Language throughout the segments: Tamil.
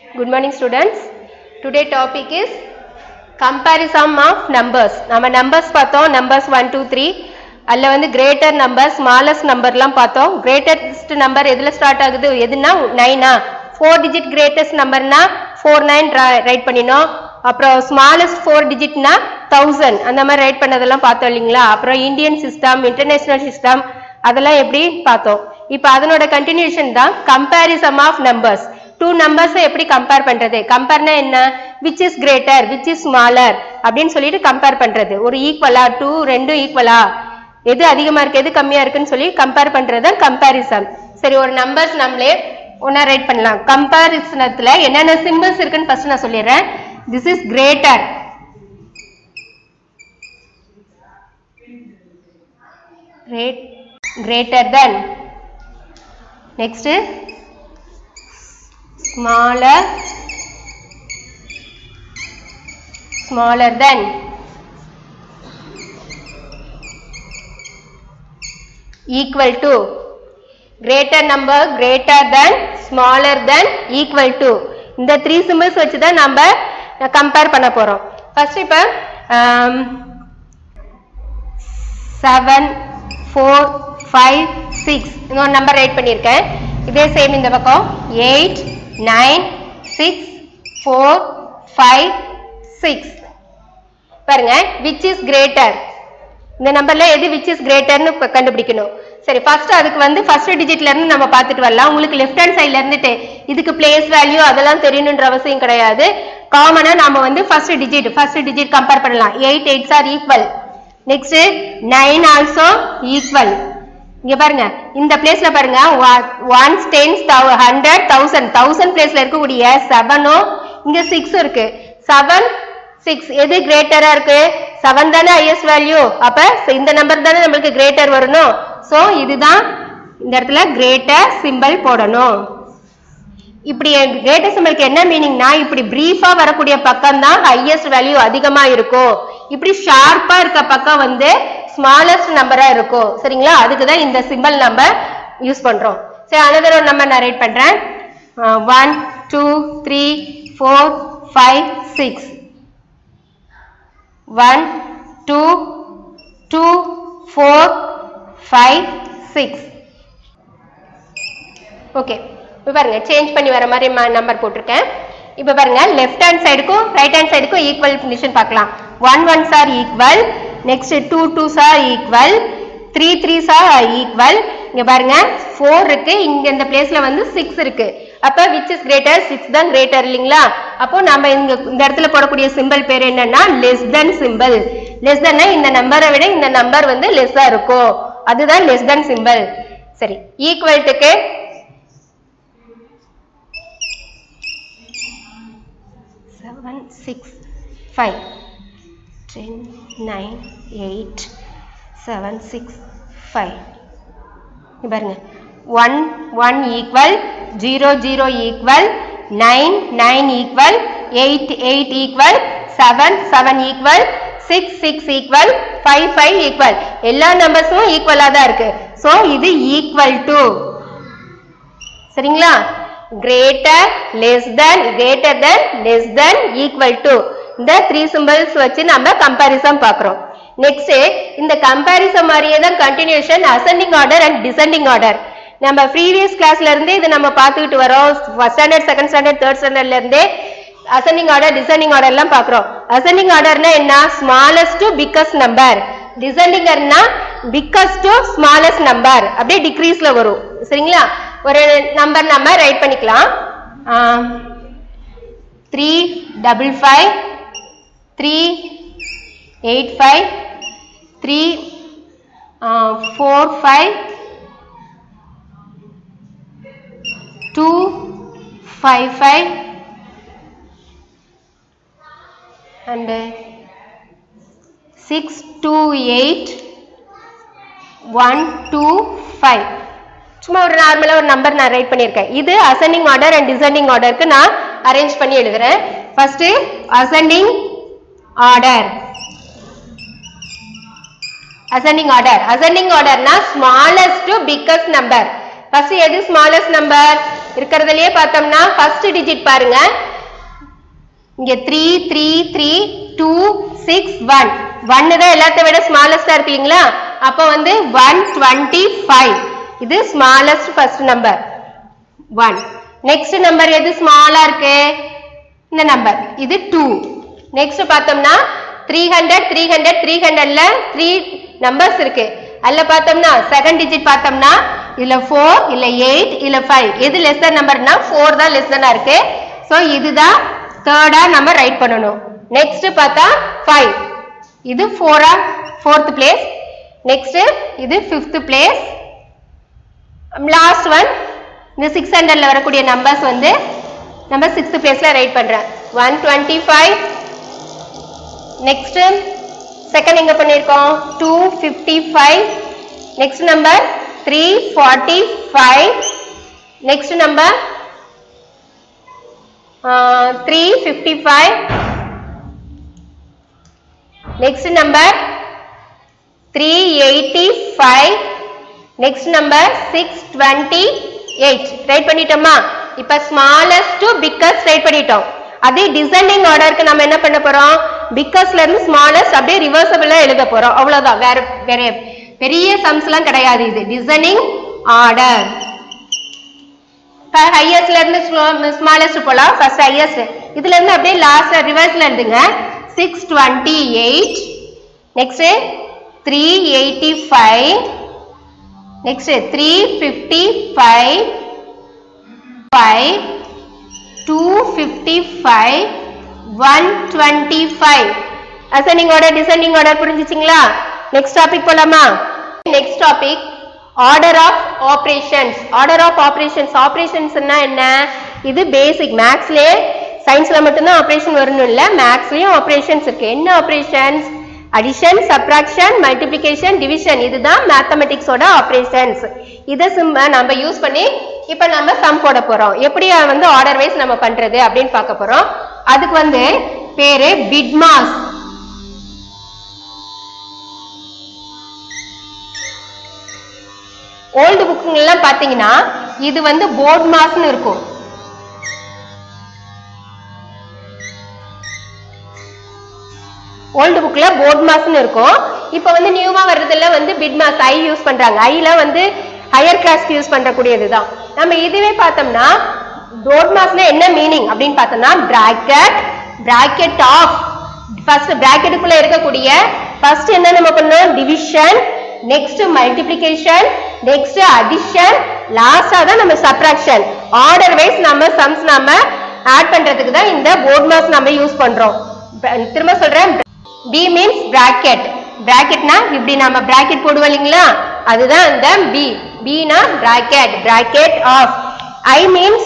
Good morning students. Today topic is comparison of numbers. நம்ம numbers பார்த்தோம் numbers 1 2 3 அதில் வந்து greater number smallest numberலாம் பார்த்தோம் greatest number எதில் ஸ்டார்ட் ஆகுது எதுனா நைனா ஃபோர் டிஜிட் கிரேட்டஸ்ட் நம்பர்னா ஃபோர் நைன் ரைட் பண்ணினோம் அப்புறம் ஸ்மாலஸ்ட் ஃபோர் டிஜிட்னா தௌசண்ட் அந்த மாதிரி ரைட் பண்ணதெல்லாம் பார்த்தோம் இல்லைங்களா அப்புறம் இந்தியன் சிஸ்டம் இன்டர்நேஷனல் சிஸ்டம் அதெல்லாம் எப்படி பார்த்தோம் இப்போ அதனோட கண்டினியூஷன் தான் கம்பேரிசம் ஆஃப் நம்பர்ஸ் டூ நம்பர்ஸை எப்படி கம்பேர் பண்றது கம்பேர்னா என்ன which is greater which is smaller அப்படின்னு சொல்லிட்டு கம்பேர் பண்றது ஒரு ஈக்குவலா டூ ரெண்டும் ஈக்குவலா எது அதிகமா இருக்கு எது கம்மியா இருக்குன்னு சொல்லி கம்பேர் பண்றது தான் கம்பேரிசன் சரி ஒரு நம்பர்ஸ் நம்மளே ஒன்னா ரைட் பண்ணலாம் கம்பேரிசனத்துல என்னென்ன சிம்பிள்ஸ் இருக்குன்னு ஃபர்ஸ்ட் நான் சொல்லிடுறேன் this is greater great greater than next smaller smaller than equal to greater number greater than smaller than equal to இந்த த்ரீ சிம்பிள்ஸ் வச்சு தான் நம்ம கம்பேர் பண்ண போறோம் ஃபர்ஸ்ட் இப்போ செவன் ஃபோர் ஃபைவ் சிக்ஸ் இன்னொரு நம்பர் ரைட் பண்ணியிருக்கேன் இதே சேம் இந்த பக்கம் eight nine six four five six பாருங்க விச் இஸ் கிரேட்டர் இந்த நம்பர்ல எது விச் இஸ் கிரேட்டர்னு கண்டுபிடிக்கணும் சரி ஃபர்ஸ்ட் அதுக்கு வந்து ஃபர்ஸ்ட் டிஜிட்ல இருந்து நம்ம பார்த்துட்டு வரலாம் உங்களுக்கு லெஃப்ட் ஹேண்ட் சைட்ல இருந்துட்டு இதுக்கு பிளேஸ் வேல்யூ அதெல்லாம் தெரியணுன்ற அவசியம் கிடையாது காமனா நாம வந்து first digit first digit compare பண்ணலாம் eight eights are equal next nine also equal இங்க பாருங்க இந்த பிளேஸ்ல பாருங்க ones tens hundred thousand thousand பிளேஸ்ல இருக்கக்கூடிய செவனும் இங்க சிக்ஸ் இருக்கு செவன் சிக்ஸ் எது கிரேட்டரா இருக்கு செவன் தானே ஹையஸ்ட் வேல்யூ அப்ப இந்த நம்பர் தானே நம்மளுக்கு கிரேட்டர் வரணும் சோ இதுதான் இந்த இடத்துல கிரேட்டர் சிம்பிள் போடணும் இப்படி கிரேட்டர் சிம்பிளுக்கு என்ன மீனிங்னா இப்படி பிரீஃபா வரக்கூடிய பக்கம் தான் ஹையஸ்ட் வேல்யூ அதிகமா இருக்கும் இப்படி ஷார்ப்பா இருக்க பக்கம் வந்து ஸ்மாலஸ்ட் நம்பரா இருக்கும் சரிங்களா அதுக்கு தான் இந்த சிம்பிள் நம்ம யூஸ் பண்றோம் சரி அனதர் ஒரு நம்பர் நான் ரைட் பண்றேன் one two three four five six one two two four five six okay இப்போ பாருங்க சேஞ்ச் பண்ணி வர மாதிரி நம்பர் போட்டிருக்கேன் இப்போ பாருங்க லெஃப்ட் ஹேண்ட் சைடுக்கும் ரைட் ஹேண்ட் சைடுக்கும் ஈக்குவல் கண்டிஷன் பார்க்கலாம் one one sir equal next two two sir equal three three sir equal இங்க பாருங்க ஃபோர் இருக்கு இங்க இந்த பிளேஸ்ல வந்து சிக்ஸ் இருக்கு அப்ப விச் இஸ் கிரேட்டர் சிக்ஸ் தான் கிரேட்டர் இல்லைங்களா அப்போ நம்ம இங்க இந்த இடத்துல போடக்கூடிய சிம்பிள் பேர் என்னன்னா லெஸ் தென் சிம்பிள் லெஸ் தென் இந்த நம்பரை விட இந்த நம்பர் வந்து லெஸ்ஸா இருக்கும் அதுதான் லெஸ் தென் சிம்பிள் சரி ஈக்குவல்ட்டுக்கு seven six five ten nine eight seven six five பாருங்க one one equal zero zero equal nine nine equal eight eight equal seven seven equal six six equal five five equal எல்லா நம்பர்ஸும் ஈக்குவலாக தான் இருக்கு ஸோ இது ஈக்குவல் டு சரிங்களா greater less than greater than less than equal to இந்த த்ரீ சிம்பிள்ஸ் வச்சு நம்ம கம்பாரிசன் பார்க்குறோம் நெக்ஸ்ட் இந்த கம்பாரிசன் மாதிரியே தான் continuation ascending order and descending order நம்ம ப்ரீவியஸ் கிளாஸ்ல இருந்தே இது நம்ம பார்த்துக்கிட்டு வரோம் first standard second standard third ஸ்டாண்டர்ட்ல இருந்தே அசெண்டிங் ஆர்டர் டிசெண்டிங் ஆர்டர் எல்லாம் பார்க்குறோம் அசெண்டிங் ஆர்டர்னா என்ன ஸ்மாலஸ்ட் டு பிக்கஸ்ட் நம்பர் டிசெண்டிங்கர்னா பிக்கஸ்ட் டு ஸ்மாலஸ்ட் நம்பர் அப்படியே டிக்ரீஸ்ல வரும் சரிங்களா ஒரு நம்பர் நம்ம ரைட் பண்ணிக்கலாம் three double five three eight five three four five two five five and six two eight one two five சும்மா ஒரு நார்மலாக ஒரு நம்பர் நான் ரைட் பண்ணியிருக்கேன் இது அசெண்டிங் ஆர்டர் அண்ட் டிசெண்டிங் ஆர்டருக்கு நான் அரேஞ்ச் பண்ணி எழுதுறேன் first ascending order ascending order ascending ஆர்டர்னா smallest to biggest number first எது ஸ்மாலஸ்ட் நம்பர் இருக்கிறதுலயே பார்த்தோம்னா ஃபர்ஸ்ட் டிஜிட் பாருங்க இங்க three three three two six one ஒன்னு தான் எல்லாத்த விட ஸ்மாலஸ்டா இருக்கு இல்லைங்களா அப்போ வந்து ஒன் டுவெண்ட்டி ஃபைவ் இது smallest first number one next number எது ஸ்மாலா இருக்கு இந்த நம்பர் இது டூ நெக்ஸ்ட் பார்த்தோம்னா three hundred three hundred three ஹண்ட்ரட்ல த்ரீ நம்பர்ஸ் இருக்கு அதுல பார்த்தோம்னா செகண்ட் டிஜிட் பார்த்தோம்னா இதுல ஃபோர் இல்ல எயிட் இல்ல ஃபைவ் எது லெஸ் தன் நம்பர்னா ஃபோர் தான் லெஸ் தனா இருக்கு ஸோ இதுதான் தேர்டா நம்ம ரைட் பண்ணணும் நெக்ஸ்ட் பார்த்தா ஃபைவ் இது ஃபோரா ஃபோர்த் பிளேஸ் நெக்ஸ்ட் இது ஃபிஃப்த் பிளேஸ் லாஸ்ட் ஒன் இந்த சிக்ஸ் ஹண்ட்ரட்ல வரக்கூடிய நம்பர்ஸ் வந்து நம்ம சிக்ஸ்த் பிளேஸ்ல ரைட் பண்றேன் one twenty five next second எங்க பண்ணியிருக்கோம் two fifty five next number three forty five next number three fifty five next number three eighty five next number six twenty eight write பண்ணிட்டோமா இப்ப ஸ்மாலஸ்ட் டு பிக்கஸ்ட் ரைட் பண்ணிட்டோம் அதே டிசைனிங் ஆர்டருக்கு நம்ம என்ன பண்ண போறோம் பிக்கஸ்ட்ல இருந்து ஸ்மாலஸ்ட் அப்படியே ரிவர்சபிளா எழுத போறோம் அவ்வளவுதான் வேற வேற பெரிய சம்ஸ் எல்லாம் கிடையாது இது டிசைனிங் ஆர்டர் ஹையஸ்ட்ல இருந்து ஸ்மாலஸ்ட் போலாம் ஃபர்ஸ்ட் ஹையஸ்ட் இதுல இருந்து அப்படியே லாஸ்ட் ரிவர்ஸ்ல இருந்துங்க six twenty eight next three eighty five next three fifty five five two fifty five one twenty five அசனிங் ஆர்டர் டிசைனிங் ஆர்டர் புரிஞ்சுச்சிங்களா நெக்ஸ்ட் டாபிக் போலாமா next topic order of operations order of operations ஆப்ரேஷன்ஸ்னா என்ன இது பேசிக் மேக்ஸ்லயே சயின்ஸ்ல மட்டும்தான் ஆப்ரேஷன் வரணும் இல்ல மேக்ஸ்லயும் ஆப்ரேஷன்ஸ் இருக்கு என்ன operations addition subtraction multiplication division இதுதான் மேத்தமெட்டிக்ஸோட ஆப்ரேஷன்ஸ் இதை சிம் நம்ம யூஸ் பண்ணி இப்ப நம்ம சம் போட போறோம் எப்படி வந்து ஆர்டர் வைஸ் நம்ம பண்றது அப்படின்னு பார்க்க போறோம் அதுக்கு வந்து பேரு பிட்மாஸ் ஓல்டு புக்குங்கெல்லாம் பாத்தீங்கன்னா இது வந்து போர்ட் மாஸ்னு இருக்கும் ஓல்டு புக்ல போர்ட் மாஸ்னு இருக்கும் இப்போ வந்து நியூவா வர்றதுல வந்து பிட் மாஸ் ஐ யூஸ் பண்றாங்க ஐல வந்து ஹையர் கிளாஸ்க்கு யூஸ் பண்றக்கூடியது தான் நம்ம இதுவே பார்த்தோம்னா போர்ட் மாஸ்ல என்ன மீனிங் அப்படின்னு பார்த்தோம்னா பிராக்கெட் பிராக்கெட் ஆஃப் ஃபர்ஸ்ட் பிராக்கெட்டுக்குள்ள இருக்கக்கூடிய ஃபர்ஸ்ட் என்ன நம்ம பண்ணோம் division next multiplication next addition லாஸ்டா தான் நம்ம சப்ராக்ஷன் ஆர்டர் வைஸ் நம்ம சம்ஸ் நம்ம ஆட் பண்றதுக்கு தான் இந்த போர்ட் மாஸ் நம்ம யூஸ் பண்றோம் ப- திரும்ப சொல்றேன் பி மீன்ஸ் பிராக்கெட் பிராக்கெட்னா இப்படி நம்ம பிராக்கெட் போடுவோம் இல்லைங்களா அதுதான் இந்த பி பினா bracket bracket of I means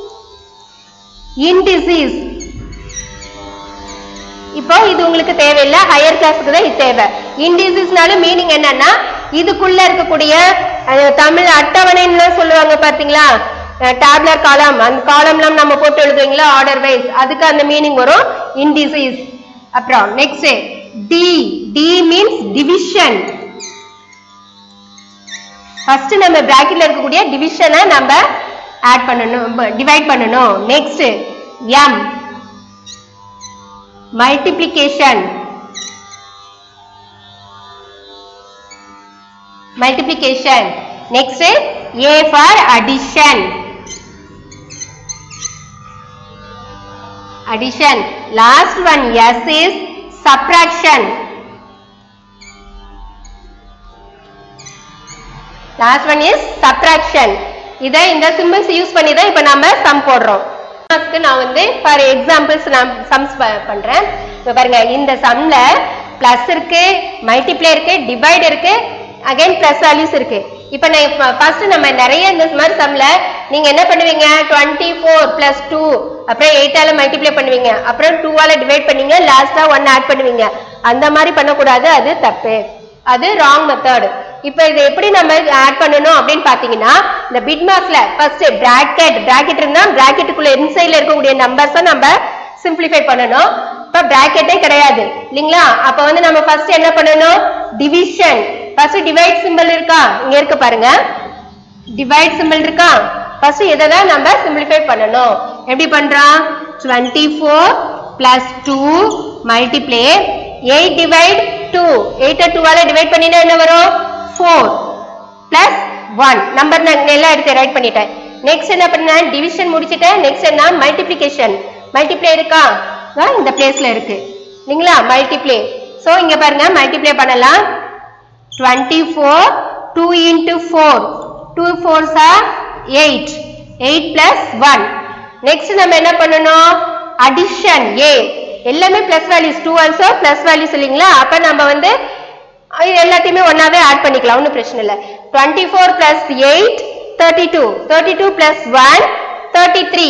indices இப்போ இது உங்களுக்கு தேவையில்லை ஹையர் கிளாஸுக்கு தான் இது தேவை இண்டிசஸ்னால மீனிங் என்னன்னா இதுக்குள்ள இருக்கக்கூடிய அஹ், தமிழ் அட்டவணைன்னு சொல்லுவாங்க பாத்தீங்களா டேப்லர் காலம் அந்த காலம்லாம் நம்ம போட்டு எழுதுவீங்களா ஆர்டர் வைஸ் அதுக்கு அந்த மீனிங் வரும் இண்டிசீஸ் அப்புறம் next D D means division first நம்ம பிராக்கெட்ல இருக்கக்கூடிய டிவிஷனை நம்ம ஆட் பண்ணணும் டிவைட் பண்ணணும் next M multiplication multiplication next a for addition addition last one s is subtraction last one is subtraction இதை இந்த சிம்பிள்ஸ் யூஸ் பண்ணி தான் இப்போ நம்ம சம் போடுறோம் க்கு நான் வந்து ஃபார் எக்ஸாம்பிள்ஸ் நான் சம்ஸ் பண்றேன் இப்போ பாருங்க இந்த சம்ல பிளஸ் இருக்கு மல்டிப்ளை இருக்கு டிவைட் இருக்கு அகைன் பிளஸ் வேல்யூஸ் இருக்கு இப்போ நான் ஃபர்ஸ்ட் நம்ம நிறைய இந்த மாதிரி சம்ல நீங்க என்ன பண்ணுவீங்க டுவெண்ட்டி ஃபோர் பிளஸ் டூ அப்புறம் எயிட்டால மல்டிப்ளை பண்ணுவீங்க அப்புறம் டூவால டிவைட் பண்ணீங்க லாஸ்டா ஒன் ஆட் பண்ணுவீங்க அந்த மாதிரி பண்ணக்கூடாது அது தப்பு அது ராங் மெத்தட் இப்போ இதை எப்படி நம்ம ஆட் பண்ணணும் அப்படின்னு பாத்தீங்கன்னா இந்த பிட் மாஸ்ல ஃபர்ஸ்ட் பிராக்கெட் பிராக்கெட் இருந்தா பிராக்கெட்டுக்குள்ள இன்சைட்ல இருக்கக்கூடிய நம்பர்ஸை நம்ம சிம்பிளிஃபை பண்ணணும் இப்ப பிராக்கெட்டே கிடையாது இல்லைங்களா அப்ப வந்து நம்ம ஃபர்ஸ்ட் என்ன பண்ணணும் டிவிஷன் ஃபர்ஸ்ட் டிவைட் சிம்பிள் இருக்கா இங்க இருக்கு பாருங்க டிவைட் சிம்பிள் இருக்கா ஃபர்ஸ்ட் இதை தான் நம்ம சிம்பிளிஃபை பண்ணணும் எப்படி பண்றோம் twenty four plus two multiply eight divide two எயிட்டை டூவால டிவைட் பண்ணினா என்ன வரும் ஃபோர் பிளஸ் ஒன் நம்பர் நான் எல்லாம் எடுத்து ரைட் பண்ணிட்டேன் நெக்ஸ்ட் என்ன பண்ணேன் டிவிஷன் முடிச்சிட்டேன் நெக்ஸ்ட் என்ன மல்டிப்ளிகேஷன் மல்டிப்ளே இருக்கா இதோ இந்த பிளேஸ்ல இருக்கு இல்லைங்களா மல்டிப்ளே ஸோ இங்க பாருங்க மல்டிப்ளே பண்ணலாம் twenty four two into four two fours are eight eight plus one next நம்ம என்ன பண்ணணும் அடிஷன் ஏ எல்லாமே plus values two also plus values இல்லைங்களா அப்ப நம்ம வந்து இது எல்லாத்தையுமே ஒன்னாவே ஆட் பண்ணிக்கலாம் ஒன்றும் பிரச்சனை இல்லை twenty four plus eight thirty two thirty two plus one thirty three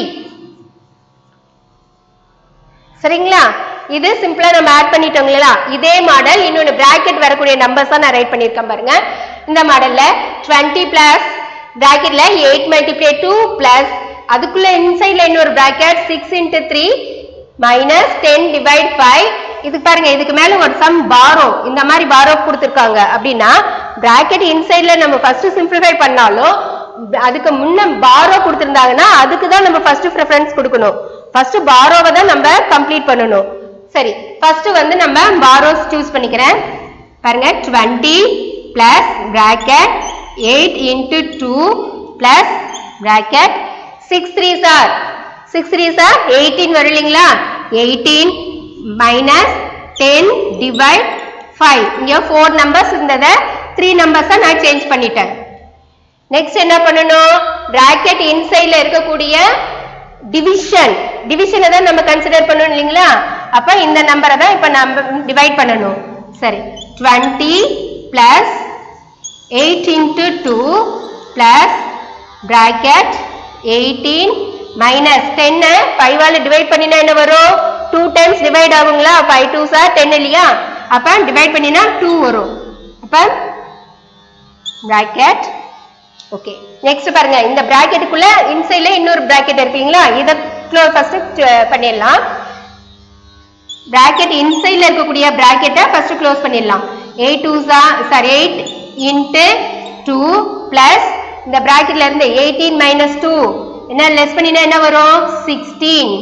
சரிங்களா இது சிம்பிளா நம்ம ஆட் பண்ணிட்டோங்களா இதே மாடல் இன்னொன்னு பிராக்கெட் வரக்கூடிய நம்பர்ஸா நான் ரைட் பண்ணிருக்கேன் பாருங்க இந்த மாடல்ல 20 பிளஸ் பிராக்கெட்ல எயிட் மல்டிப்ளை டூ பிளஸ் அதுக்குள்ள இன்சைட்ல இன்னொரு bracket six into three minus ten divide five இதுக்கு பாருங்க இதுக்கு மேல ஒரு சம் பாரோ இந்த மாதிரி பாரோ கொடுத்துருக்காங்க அப்படின்னா பிராக்கெட் இன்சைட்ல நம்ம ஃபர்ஸ்ட் சிம்பிளிஃபை பண்ணாலும் அதுக்கு முன்ன பாரோ கொடுத்திருந்தாங்கன்னா அதுக்கு தான் நம்ம ஃபர்ஸ்ட் ப்ரிஃபரன்ஸ் கொடுக்கணும் ஃபர்ஸ்ட் பாரோவை தான் நம்ம கம்ப்ளீட் பண்ணணும் சரி ஃபர்ஸ்ட் வந்து நம்ம பாரோஸ் சூஸ் பண்ணிக்கிறேன் பாருங்க 20 plus bracket eight into two plus bracket six three sir six three sir eighteen வரும் இல்லைங்களா eighteen minus ten divide five இங்கே ஃபோர் நம்பர்ஸ் இருந்ததை த்ரீ நம்பர்ஸை நான் சேஞ்ச் பண்ணிட்டேன் நெக்ஸ்ட் என்ன பண்ணணும் பிராக்கெட் இன்சைட்ல இருக்கக்கூடிய டிவிஷன் டிவிஷனை தான் நம்ம கன்சிடர் பண்ணணும் இல்லைங்களா அப்ப இந்த நம்பரை தான் இப்ப நம்ம டிவைட் பண்ணணும் சரி 20 plus eight into two plus bracket eighteen minus டென்னு ஃபைவால டிவைட் பண்ணினா என்ன வரும் டூ டைம்ஸ் டிவைட் ஆகுங்களா ஃபைவ் டூ சார் டென் இல்லையா அப்ப டிவைட் பண்ணினா டூ வரும் அப்ப பிராக்கெட் ஓகே நெக்ஸ்ட் பாருங்க இந்த பிராக்கெட்டுக்குள்ள இன்சைட்ல இன்னொரு பிராக்கெட் இருக்குங்களா இத ஃபர்ஸ்ட் பண்ணிடலாம் பிராக்கெட் இன்சைட்ல இருக்கக்கூடிய பிராக்கெட்டை ஃபர்ஸ்ட் க்ளோஸ் பண்ணிடலாம் eight two sorry eight into two plus இந்த பிராக்கெட்ல இருந்து எயிட்டீன் மைனஸ் டூ என்ன லெஸ் பண்ணினா என்ன வரும் சிக்ஸ்டீன்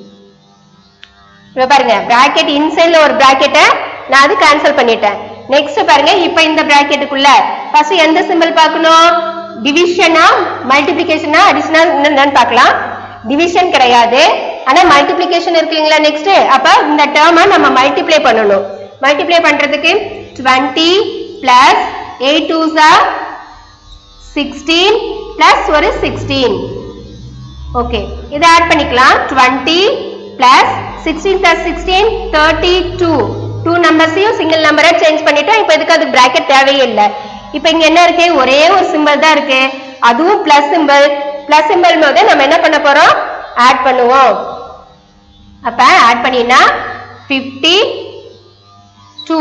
இப்ப பாருங்க பிராக்கெட் இன்சைட்ல ஒரு பிராக்கெட்டை நான் அது கேன்சல் பண்ணிட்டேன் நெக்ஸ்ட் பாருங்க இப்ப இந்த பிராக்கெட்டுக்குள்ள ஃபர்ஸ்ட் எந்த சிம்பிள் பார்க்கணும் டிவிஷனா மல்டிப்ளிகேஷனா அடிஷனா என்னன்னு பார்க்கலாம் டிவிஷன் கிடையாது ஆனா மல்டிப்ளிகேஷன் இருக்கு இல்லைங்களா நெக்ஸ்ட் அப்ப இந்த டேர்மை நம்ம மல்டிப்ளை பண்ணணும் மல்டிப்ளை பண்றதுக்கு 20 plus eight two sir sixteen plus ஒரு சிக்ஸ்டீன் ஓகே இதை ஆட் பண்ணிக்கலாம் 20 plus sixteen plus sixteen thirty two two நம்பர்ஸையும் சிங்கிள் நம்பரை சேஞ்ச் பண்ணிட்டோம் இப்போ இதுக்கு அது பிராக்கெட் தேவையே இல்லை இப்போ இங்க என்ன இருக்கு ஒரே ஒரு சிம்பிள் தான் இருக்கு அதுவும் பிளஸ் சிம்பிள் பிளஸ் சிம்பிள் போது நம்ம என்ன பண்ண போறோம் ஆட் பண்ணுவோம் அப்ப ஆட் பண்ணினா ஃபிஃப்டி டூ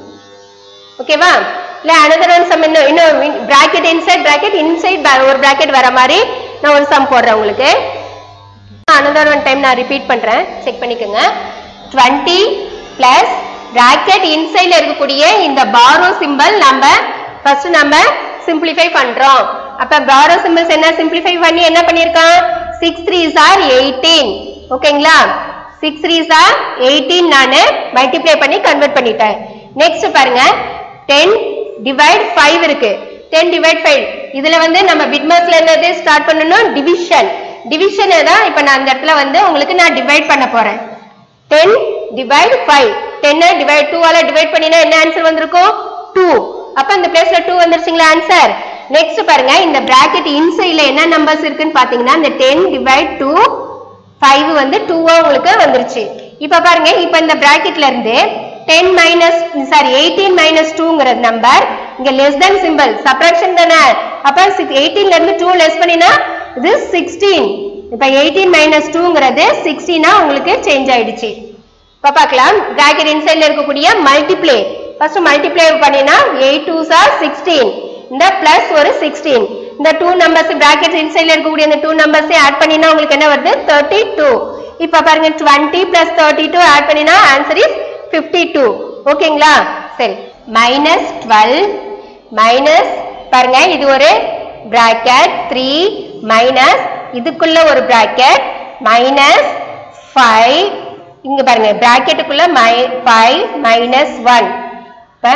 ஓகேவா இல்ல அனதர் ஒன் சம் இன்னும் இன்னும் பிராக்கெட் இன்சைட் பிராக்கெட் இன்சைட் ஒரு பிராக்கெட் வர மாதிரி நான் ஒரு சம் போடுறேன் உங்களுக்கு அனதர் ஒன் டைம் நான் ரிப்பீட் பண்றேன் செக் பண்ணிக்கோங்க 20 பிளஸ் பிராக்கெட் இன்சைட்ல இருக்கக்கூடிய இந்த பாரோ சிம்பல் நம்ம ஃபர்ஸ்ட் நம்ம சிம்பிளிஃபை பண்றோம் அப்ப பாரோ சிம்பிள்ஸ் என்ன சிம்பிளிஃபை பண்ணி என்ன பண்ணிருக்கான் சிக்ஸ் த்ரீ சார் எயிட்டீன் ஓகேங்களா சிக்ஸ் த்ரீ சார் எயிட்டீன் நான் மல்டிப்ளை பண்ணி கன்வெர்ட் பண்ணிட்டேன் நெக்ஸ்ட் பாருங்க டென் டிவைட் ஃபைவ் இருக்கு டென் டிவைட் ஃபைவ் இதுல வந்து நம்ம பிட்மாஸ்ல என்னது ஸ்டார்ட் பண்ணணும் டிவிஷன் டிவிஷன் தான் இப்ப நான் அந்த இடத்துல வந்து உங்களுக்கு நான் டிவைட் பண்ண போறேன் டென் டிவைட் ஃபைவ் டென்னை டிவைட் டூவால டிவைட் பண்ணினா என்ன ஆன்சர் வந்திருக்கும் டூ அப்ப இந்த பிளேஸ்ல டூ வந்துருச்சுங்களா ஆன்சர் நெக்ஸ்ட் பாருங்க இந்த பிராக்கெட் இன்சைட்ல என்ன நம்பர்ஸ் இருக்குன்னு பாத்தீங்கன்னா இந்த டென் டிவைட் டூ ஃபைவ் வந்து டூவா உங்களுக்கு வந்துருச்சு இப்ப பாருங்க இப்ப இந்த பிராக்கெட்ல இருந்து ten minus sorry eighteen minus டூங்கிறது நம்பர் இங்க லெஸ் தென் சிம்பிள் சப்ராக்ஷன் தானே அப்ப எயிட்டீன்ல இருந்து டூ லெஸ் பண்ணினா இது சிக்ஸ்டீன் இப்ப எயிட்டீன் மைனஸ் டூங்கிறது சிக்ஸ்டீனா உங்களுக்கு சேஞ்ச் ஆயிடுச்சு இப்ப பார்க்கலாம் பிராக்கெட் இன்சைட்ல இருக்கக்கூடிய மல்டிப்ளே ஃபர்ஸ்ட் மல்டிப்ளை பண்ணினா எயிட் டூ சார் சிக்ஸ்டீன் இந்த பிளஸ் ஒரு சிக்ஸ்டீன் இந்த டூ நம்பர்ஸ் பிராக்கெட் இன்சைட்ல இருக்கக்கூடிய இந்த டூ நம்பர்ஸை ஆட் பண்ணினா உங்களுக்கு என்ன வருது தேர்ட்டி டூ இப்ப பாருங்க twenty plus thirty two add பண்ணினா ஆன்சர் இஸ் ஃபிஃப்டி டூ ஓகேங்களா சரி மைனஸ் டுவெல் மைனஸ் பாருங்க இது ஒரு பிராக்கெட் த்ரீ மைனஸ் இதுக்குள்ள ஒரு பிராக்கெட் மைனஸ் ஃபைவ் இங்க பாருங்க பிராக்கெட்டுக்குள்ள மை ஃபைவ் மைனஸ் ஒன் இப்போ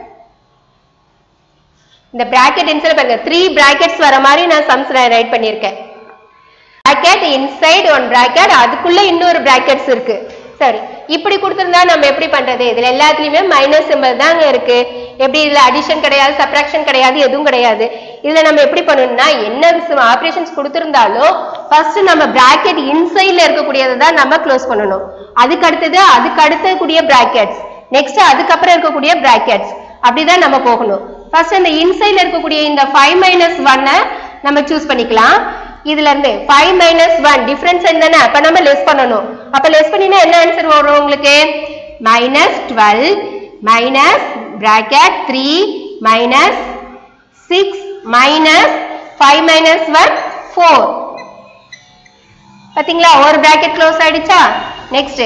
இந்த பிராக்கெட் இன்சைட் பாருங்க த்ரீ பிராக்கெட்ஸ் வர மாதிரி நான் சம்ஸ் ரைட் பண்ணியிருக்கேன் பிராக்கெட் இன்சைட் ஒன் பிராக்கெட் அதுக்குள்ள இன்னொரு பிராக்கெட்ஸ் இருக்கு சரி இப்படி கொடுத்திருந்தா நம்ம எப்படி பண்றது இதுல எல்லாத்துலயுமே மைனஸ் சிம்பல் தாங்க இருக்கு எப்படி இதுல அடிஷன் கிடையாது சப்ராக்ஷன் கிடையாது எதுவும் கிடையாது இதுல நம்ம எப்படி பண்ணணும்னா என்ன ஆபரேஷன்ஸ் கொடுத்திருந்தாலும் ஃபர்ஸ்ட் நம்ம பிராக்கெட் இன்சைட்ல இருக்கக்கூடியதை தான் நம்ம க்ளோஸ் பண்ணணும் அதுக்கு அடுத்தது அதுக்கு அடுத்தக்கூடிய பிராக்கெட்ஸ் நெக்ஸ்ட் அதுக்கப்புறம் இருக்கக்கூடிய பிராக்கெட்ஸ் அப்படிதான் நம்ம போகணும் ஃபர்ஸ்ட் இந்த இன்சைட்ல இருக்கக்கூடிய இந்த ஃபைவ் மைனஸ் ஒன்னை நம்ம சூஸ் பண்ணிக்கலாம் இதுல இருந்து ஃபைவ் மைனஸ் ஒன் டிஃபரன்ஸ் என்னன்னா அப்ப நம்ம லெஸ் பண்ணணும் அப்ப லெஸ் பண்ணினா என்ன ஆன்சர் வரும் உங்களுக்கு minus twelve minus bracket three minus six minus five minus one four பாத்தீங்களா ஒரு பிராக்கெட் க்ளோஸ் ஆயிடுச்சா next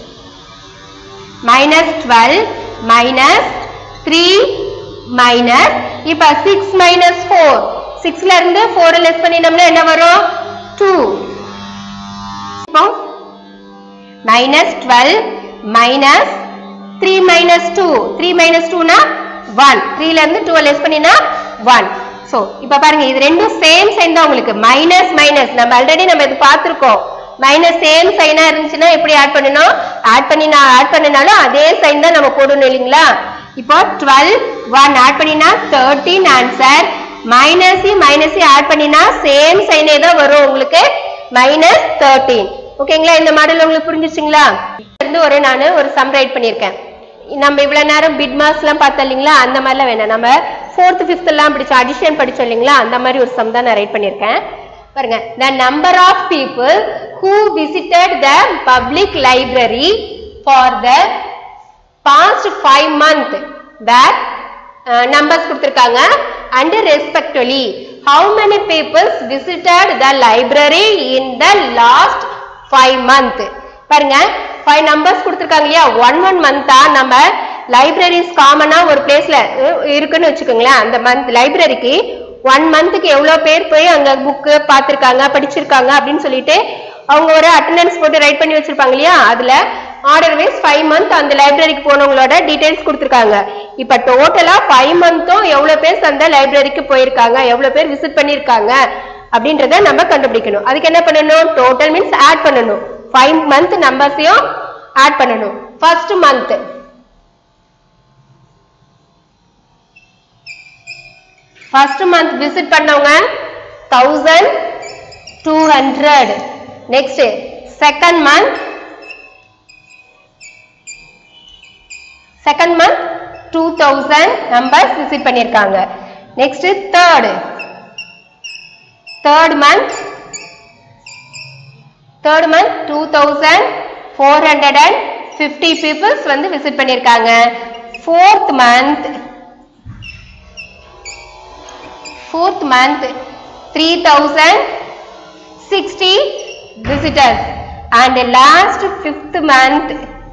minus twelve minus three minus இப்ப சிக்ஸ் மைனஸ் ஃபோர் சிக்ஸ்ல இருந்து ஃபோர் லெஸ் பண்ணினோம்னா என்ன வரும் டூ இப்போ minus twelve minus three minus two three minus டூனா ஒன் த்ரீல இருந்து டூ லெஸ் பண்ணினா ஒன் ஸோ இப்போ பாருங்க இது ரெண்டும் சேம் சைன் தான் உங்களுக்கு மைனஸ் மைனஸ் நம்ம ஆல்ரெடி நம்ம இது பார்த்துருக்கோம் மைனஸ் சேம் சைனா இருந்துச்சுன்னா எப்படி ஆட் பண்ணணும் ஆட் பண்ணினா ஆட் பண்ணினாலும் அதே சைன் தான் நம்ம போடணும் இல்லைங்களா இப்போ டுவெல் ஒன் ஆட் பண்ணினா thirteen answer minus minus add பண்ணினா சேம் சைனே தான் வரும் உங்களுக்கு மைனஸ் தேர்ட்டீன் ஓகேங்களா இந்த மாடல் உங்களுக்கு புரிஞ்சுச்சுங்களா இருந்து ஒரு நான் ஒரு சம் ரைட் பண்ணியிருக்கேன் நம்ம இவ்வளவு நேரம் பிட் மாஸ் எல்லாம் பார்த்தோம் இல்லைங்களா அந்த மாதிரிலாம் வேணாம் நம்ம ஃபோர்த் ஃபிஃப்த் எல்லாம் படிச்சோம் அடிஷன் படிச்சோம் இல்லைங்களா அந்த மாதிரி ஒரு சம் தான் நான் ரைட் பண்ணியிருக்கேன் பாருங்க the number of people who visited the public library for the past five month that uh, numbers கொடுத்திருக்காங்க and respectively how many people visited the library in the last five month பாருங்க ஃபைவ் நம்பர்ஸ் கொடுத்துருக்காங்க இல்லையா ஒன் ஒன் மந்தா நம்ம லைப்ரரிஸ் காமனா ஒரு பிளேஸ்ல இருக்குன்னு வச்சுக்கோங்களேன் அந்த மந்த் லைப்ரரிக்கு ஒன் மந்த்துக்கு எவ்வளோ பேர் போய் அங்க புக்கு பார்த்துருக்காங்க படிச்சிருக்காங்க அப்படின்னு சொல்லிட்டு அவங்க ஒரு அட்டண்டன்ஸ் போட்டு ரைட் பண்ணி வச்சிருப்பாங்க இல்லையா அதுல ஆர்டர் வைஸ் ஃபைவ் மந்த் அந்த லைப்ரரிக்கு போனவங்களோட டீடைல்ஸ் கொடுத்துருக்காங்க இப்ப டோட்டலா ஃபைவ் மந்த்தும் எவ்வளவு பேர் அந்த லைப்ரரிக்கு போயிருக்காங்க எவ்வளவு பேர் விசிட் பண்ணிருக்காங்க அப்படின்றத நம்ம கண்டுபிடிக்கணும் அதுக்கு என்ன பண்ணணும் டோட்டல் மீன்ஸ் ஆட் பண்ணணும் ஃபைவ் மந்த் நம்பர்ஸையும் ஆட் பண்ணணும் first month first month visit பண்ணவங்க thousand two hundred next second month second month two thousand numbers visit பண்ணியிருக்காங்க next third third month third month two thousand four hundred and fifty peoples வந்து விசிட் பண்ணியிருக்காங்க fourth month fourth month three thousand sixty visitors and last fifth month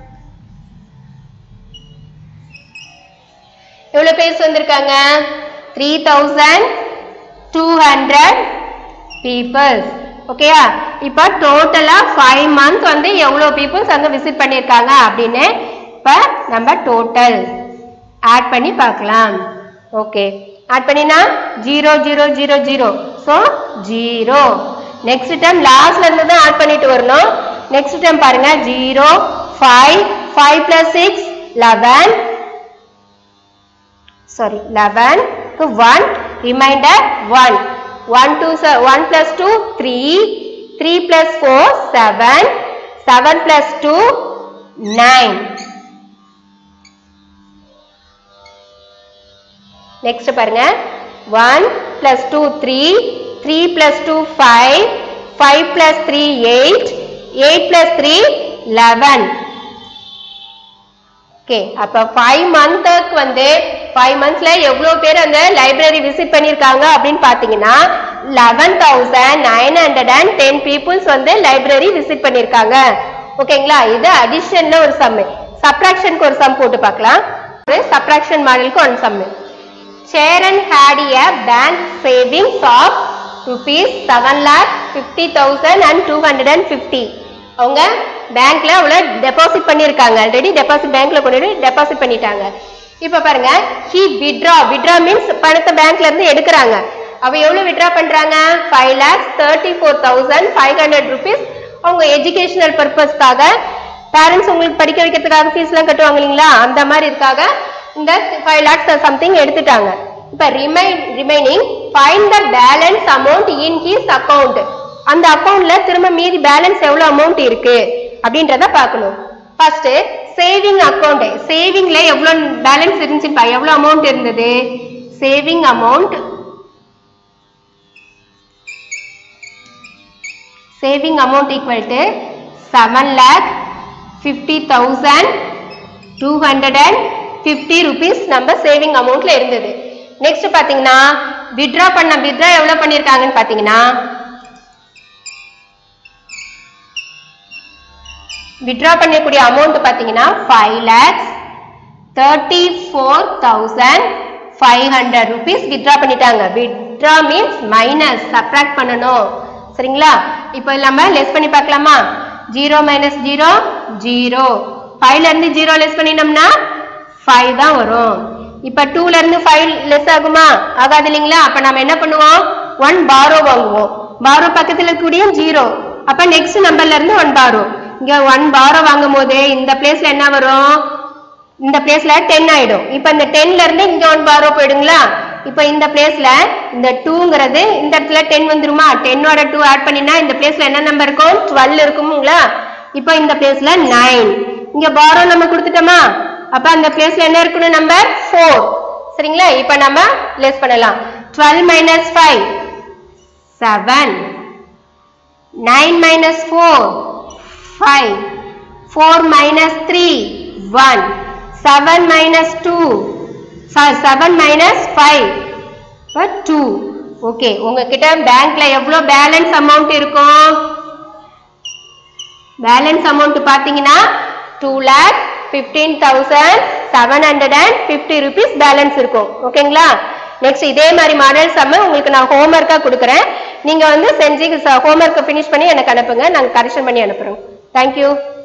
எவ்வளவு பேர்ஸ் வந்திருக்காங்க three thousand two hundred peoples ஓகேயா இப்போ டோட்டலா ஃபைவ் மந்த் வந்து எவ்வளோ பீப்புள்ஸ் அங்கே விசிட் பண்ணியிருக்காங்க அப்படின்னு இப்போ நம்ம டோட்டல் ஆட் பண்ணி பார்க்கலாம் ஓகே ஆட் பண்ணினா zero zero zero zero so zero next time லாஸ்ட்ல இருந்து தான் ஆட் பண்ணிட்டு வரணும் நெக்ஸ்ட் டைம் பாருங்க zero five five plus six eleven sorry 11 to 1 remainder 1 1 to 1 plus 2 3 3 plus 4 7 7 plus 2 9 next பாருங்க 1 plus 2 3 3 plus 2 5 5 plus 3 8 8 plus 3 11 okay அப்ப ஃபைவ் மந்த்துக்கு வந்து ஃபைவ் மந்த்ஸ்ல எவ்வளவு பேர் அந்த லைப்ரரி விசிட் பண்ணிருக்காங்க அப்படின்னு பாத்தீங்கன்னா eleven thousand nine hundred and ten peoples வந்து லைப்ரரி விசிட் பண்ணிருக்காங்க ஓகேங்களா இது அடிஷன்ல ஒரு சம் சப்ராக்ஷனுக்கு ஒரு சம் போட்டு பார்க்கலாம் சப்ராக்ஷன் மாடலுக்கு one sum Cheran had a bank savings of rupees seven lakh fifty thousand and two hundred and fifty அவங்க பேங்க்ல அவ்வளோ டெபாசிட் பண்ணியிருக்காங்க ஆல்ரெடி டெபாசிட் பேங்க்ல கொண்டு டெபாசிட் பண்ணிட்டாங்க இப்போ பாருங்க ஹி விட்ரா விட்ரா மீன்ஸ் பணத்தை பேங்க்ல இருந்து எடுக்கிறாங்க அவ எவ்வளவு விட்ரா பண்றாங்க five lakhs thirty four thousand five hundred rupees அவங்க எஜுகேஷனல் பர்பஸ்க்காக பேரண்ட்ஸ் உங்களுக்கு படிக்க வைக்கிறதுக்காக ஃபீஸ்லாம் கட்டுவாங்க இல்லைங்களா அந்த மாதிரி இருக்காக இந்த ஃபைவ் லேக்ஸ் சம்திங் எடுத்துட்டாங்க இப்போ remain remaining find the balance amount in his account அந்த அக்கௌண்ட்ல திரும்ப மீதி பேலன்ஸ் எவ்வளவு அமௌண்ட் இருக்கு அப்படின்றத பார்க்கணும் ஃபர்ஸ்ட் சேவிங் அக்கௌண்ட் சேவிங்ல எவ்வளவு பேலன்ஸ் இருந்துச்சுப்பா எவ்வளவு அமௌண்ட் இருந்தது saving amount saving amount equal to 7 lakh 50,000 250 rupees நம்ம saving amountல இருந்தது next பாத்தீங்கன்னா withdraw பண்ண withdraw எவ்வளவு பண்ணிருக்காங்கன்னு பாத்தீங்கன்னா withdraw பண்ணக்கூடிய amount பாத்தீங்கன்னா 5 lakhs 34,500 rupees withdraw பண்ணிட்டாங்க withdraw means minus subtract பண்ணணும் சரிங்களா இப்போ நம்ம லெஸ் பண்ணி பார்க்கலாமா ஜீரோ மைனஸ் ஜீரோ ஜீரோ ஃபைவ்ல இருந்து ஜீரோ லெஸ் பண்ணினோம்னா ஃபைவ் தான் வரும் இப்போ டூல இருந்து ஃபைவ் லெஸ் ஆகுமா ஆகாது இல்லைங்களா அப்ப நம்ம என்ன பண்ணுவோம் ஒன் பாரோ வாங்குவோம் பாரோ பக்கத்துல இருக்கக்கூடிய ஜீரோ அப்ப நெக்ஸ்ட் நம்பர்ல இருந்து ஒன் பாரோ இங்க ஒன் பாரோ வாங்கும் போது இந்த பிளேஸ்ல என்ன வரும் இந்த பிளேஸ்ல டென் ஆயிடும் இப்ப இந்த டென்ல இருந்து இங்க ஒன் பாரோ போயிடுங்களா இப்ப இந்த பிளேஸ்ல இந்த டூங்கிறது இந்த இடத்துல டென் வந்துருமா டென்னோட டூ ஆட் பண்ணினா இந்த பிளேஸ்ல என்ன நம்பர் இருக்கும் டுவெல் இருக்குங்களா இப்போ இந்த பிளேஸ்ல நைன் இங்க பாரோ நம்ம கொடுத்துட்டோமா அப்ப அந்த பிளேஸ்ல என்ன இருக்கணும் நம்பர் ஃபோர் சரிங்களா இப்ப நம்ம லெஸ் பண்ணலாம் twelve minus five seven nine minus four five four minus three one seven minus two seven minus five two okay உங்ககிட்ட பேங்க்ல எவ்வளோ பேலன்ஸ் அமௌண்ட் இருக்கும் பேலன்ஸ் அமௌண்ட் பார்த்தீங்கன்னா two lakh fifteen thousand seven hundred and fifty rupees balance இருக்கும் ஓகேங்களா நெக்ஸ்ட் இதே மாதிரி மாடல் சம்ம உங்களுக்கு நான் ஹோம்ஒர்க்காக கொடுக்குறேன் நீங்கள் வந்து செஞ்சு ஹோம்ஒர்க்கை ஃபினிஷ் பண்ணி எனக்கு அனுப்புங்க நாங்கள் கரெக்ஷன் பண்ணி அனுப்புகிறோம் தேங்க்யூ